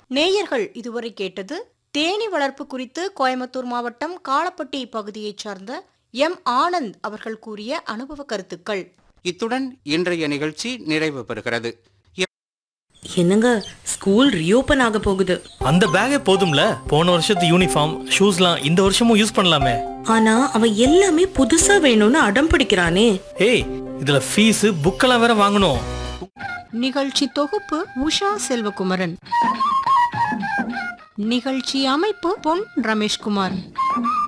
நேயர்கள் இதுவரை கேட்டது தேனி வளர்ப்பு குறித்து கோயம்புத்தூர் மாவட்டம் காளப்பட்டி பகுதியைச் சார்ந்த எம் ஆனந்த் அவர்கள் கூறிய அனுபவ கருத்துக்கள் இத்துடன் இன்றைய நிகழ்ச்சி நிறைவு பெறுகிறது என்னங்க ஸ்கூல் ரீஓபன் ஆக போகுது அந்த பேக்கே போதும்ல போன வருஷத்து யூனிஃபார்ம் ஷூஸ்லாம் இந்த வருஷமும் யூஸ் பண்ணலாமே ஆனா அவன் எல்லாமே புதுசா வேணும்னு அடம் பிடிக்கிறானே ஏய் இதுல ஃபீஸ் புக்கெல்லாம் வேற வாங்கணும் நிகழ்ச்சி தொகுப்பு உஷா செல்வகுமரன் நிகழ்ச்சி அமைப்பு பொன் ரமேஷ்குமார்